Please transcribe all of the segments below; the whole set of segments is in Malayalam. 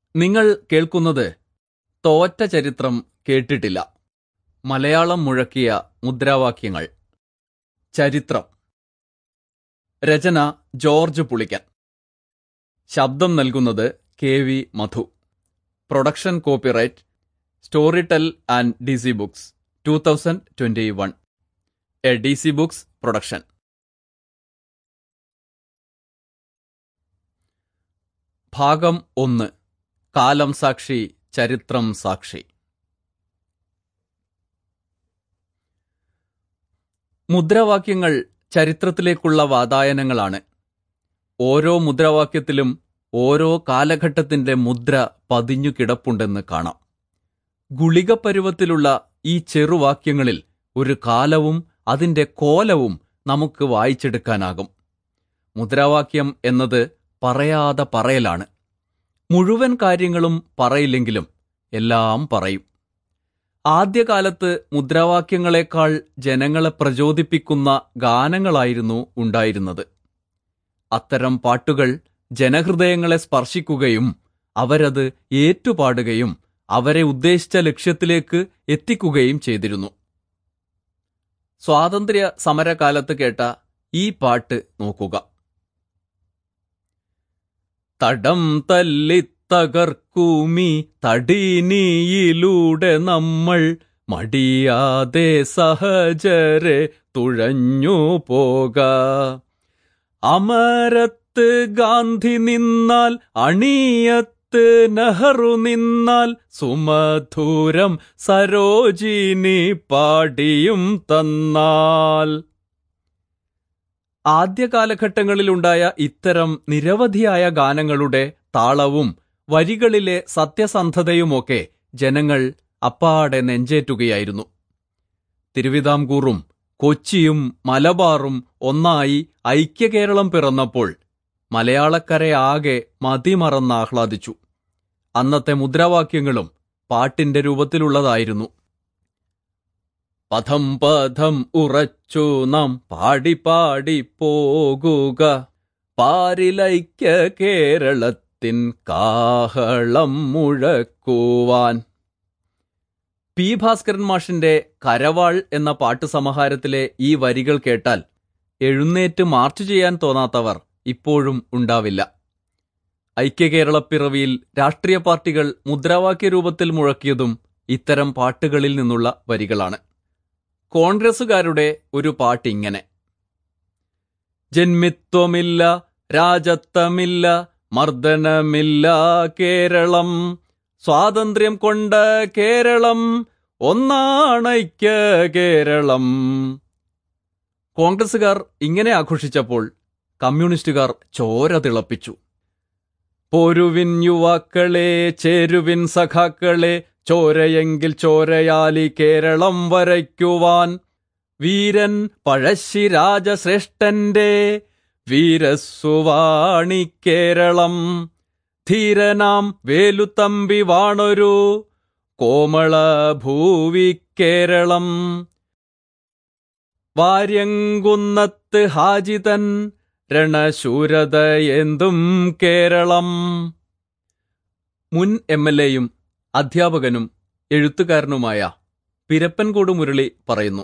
നിങ്ങൾ കേൾക്കുന്നത് തോറ്റ ചരിത്രം കേട്ടിട്ടില്ല മലയാളം മുഴക്കിയ മുദ്രാവാക്യങ്ങൾ ചരിത്രം രചന ജോർജ് പുളിക്കൻ ശബ്ദം നൽകുന്നത് K V Madhu production copyright Storytel and D C books two thousand twenty one A D C books production ഭാഗം ഒന്ന് കാലം സാക്ഷി ചരിത്രം സാക്ഷി മുദ്രാവാക്യങ്ങൾ ചരിത്രത്തിലേക്കുള്ള വാതായനങ്ങളാണ് ഓരോ മുദ്രാവാക്യത്തിലും ഓരോ കാലഘട്ടത്തിന്റെ മുദ്ര പതിഞ്ഞു കിടപ്പുണ്ടെന്ന് കാണാം ഗുളിക പരുവത്തിലുള്ള ഈ ചെറുവാക്യങ്ങളിൽ ഒരു കാലവും അതിന്റെ കോലവും നമുക്ക് വായിച്ചെടുക്കാനാകും മുദ്രാവാക്യം എന്നത് പറയാതെ പറയലാണ് മുഴുവൻ കാര്യങ്ങളും പറയില്ലെങ്കിലും എല്ലാം പറയും ആദ്യകാലത്ത് മുദ്രാവാക്യങ്ങളെക്കാൾ ജനങ്ങളെ പ്രചോദിപ്പിക്കുന്ന ഗാനങ്ങളായിരുന്നു ഉണ്ടായിരുന്നത് അത്തരം പാട്ടുകൾ ജനഹൃദയങ്ങളെ സ്പർശിക്കുകയും അവരത് ഏറ്റുപാടുകയും അവരെ ഉദ്ദേശിച്ച ലക്ഷ്യത്തിലേക്ക് എത്തിക്കുകയും ചെയ്തിരുന്നു സ്വാതന്ത്ര്യ സമരകാലത്ത് കേട്ട ഈ പാട്ട് നോക്കുക തടം തല്ലിത്തകർക്കൂമി തടീനിയിലൂടെ നമ്മൾ മടിയാതെ സഹജരെ തുഴഞ്ഞു പോക അമരത്ത് ഗാന്ധി നിന്നാൽ അണിയത്ത് നെഹ്റു നിന്നാൽ സുമധുരം സരോജിനി പാടിയും തന്നാൽ ആദ്യ കാലഘട്ടങ്ങളിലുണ്ടായ ഇത്തരം നിരവധിയായ ഗാനങ്ങളുടെ താളവും വരികളിലെ സത്യസന്ധതയുമൊക്കെ ജനങ്ങൾ അപ്പാടെ നെഞ്ചേറ്റുകയായിരുന്നു തിരുവിതാംകൂറും കൊച്ചിയും മലബാറും ഒന്നായി ഐക്യകേരളം പിറന്നപ്പോൾ മലയാളക്കരയാകെ മതിമറന്നാഹ്ലാദിച്ചു അന്നത്തെ മുദ്രാവാക്യങ്ങളും പാട്ടിന്റെ രൂപത്തിലുള്ളതായിരുന്നു പഥം പഥം ഉറച്ചു നാം പാടി പാടി പോകുക പാരിലൈക്യ കേരളത്തിൻ കാഹളം മുഴക്കുവാൻ പി ഭാസ്കരൻ മാഷിന്റെ കരവാൾ എന്ന പാട്ടുസമാഹാരത്തിലെ ഈ വരികൾ കേട്ടാൽ എഴുന്നേറ്റ് മാർച്ച് ചെയ്യാൻ തോന്നാത്തവർ ഇപ്പോഴും ഉണ്ടാവില്ല ഐക്യകേരളപ്പിറവിയിൽ രാഷ്ട്രീയ പാർട്ടികൾ മുദ്രാവാക്യ രൂപത്തിൽ മുഴക്കിയതും ഇത്തരം പാട്ടുകളിൽ നിന്നുള്ള വരികളാണ് കോൺഗ്രസുകാരുടെ ഒരു പാട്ടിങ്ങനെ ജന്മിത്വമില്ല രാജത്വമില്ല മർദ്ദനമില്ല കേരളം സ്വാതന്ത്ര്യം കൊണ്ട കേരളം ഒന്നാണൈക്യ കേരളം കോൺഗ്രസുകാർ ഇങ്ങനെ ആഘോഷിച്ചപ്പോൾ കമ്മ്യൂണിസ്റ്റുകാർ ചോര തിളപ്പിച്ചു പോരുവിൻ യുവാക്കളെ ചേരുവിൻ സഖാക്കളെ ചോരയെങ്കിൽ ചോരയാലി കേരളം വരയ്ക്കുവാൻ വീരൻ പഴശ്ശിരാജശ്രേഷ്ഠന്റെ വീരസുവാണി കേരളം ധീരനാം വേലുത്തമ്പി വാണൊരു കോമള ഭൂവി കേരളം വാര്യങ്കുന്നത്ത് ഹാജിതൻ രണശൂരത എന്തും കേരളം മുൻ എം എൽ എയും അധ്യാപകനും എഴുത്തുകാരനുമായ പിരപ്പൻകോട് മുരളി പറയുന്നു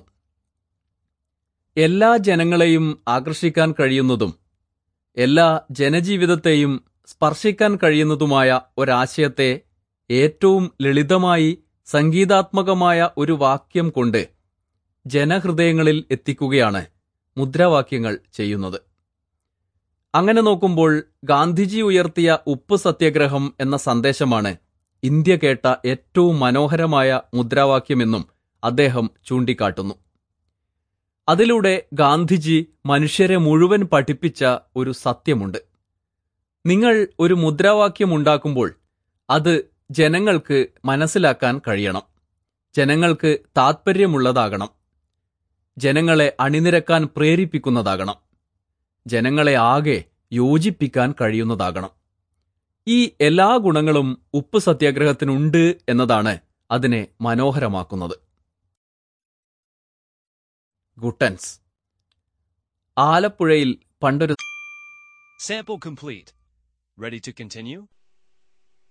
എല്ലാ ജനങ്ങളെയും ആകർഷിക്കാൻ കഴിയുന്നതും എല്ലാ ജനജീവിതത്തെയും സ്പർശിക്കാൻ കഴിയുന്നതുമായ ഒരാശയത്തെ ഏറ്റവും ലളിതമായി സംഗീതാത്മകമായ ഒരു വാക്യം കൊണ്ട് ജനഹൃദയങ്ങളിൽ എത്തിക്കുകയാണ് മുദ്രാവാക്യങ്ങൾ ചെയ്യുന്നത് അങ്ങനെ നോക്കുമ്പോൾ ഗാന്ധിജി ഉയർത്തിയ ഉപ്പ് സത്യാഗ്രഹം എന്ന സന്ദേശമാണ് ഇന്ത്യ കേട്ട ഏറ്റവും മനോഹരമായ മുദ്രാവാക്യമെന്നും അദ്ദേഹം ചൂണ്ടിക്കാട്ടുന്നു അതിലൂടെ ഗാന്ധിജി മനുഷ്യരെ മുഴുവൻ പഠിപ്പിച്ച ഒരു സത്യമുണ്ട് നിങ്ങൾ ഒരു മുദ്രാവാക്യം ഉണ്ടാക്കുമ്പോൾ അത് ജനങ്ങൾക്ക് മനസ്സിലാക്കാൻ കഴിയണം ജനങ്ങൾക്ക് താത്പര്യമുള്ളതാകണം ജനങ്ങളെ അണിനിരക്കാൻ പ്രേരിപ്പിക്കുന്നതാകണം ജനങ്ങളെ ആകെ യോജിപ്പിക്കാൻ കഴിയുന്നതാകണം ഈ എല്ലാ ഗുണങ്ങളും ഉപ്പ് സത്യാഗ്രഹത്തിനുണ്ട് എന്നതാണ് അതിനെ മനോഹരമാക്കുന്നത് ഗുട്ടൻസ് ആലപ്പുഴയിൽ പണ്ടൊരു Sample complete. Ready to continue?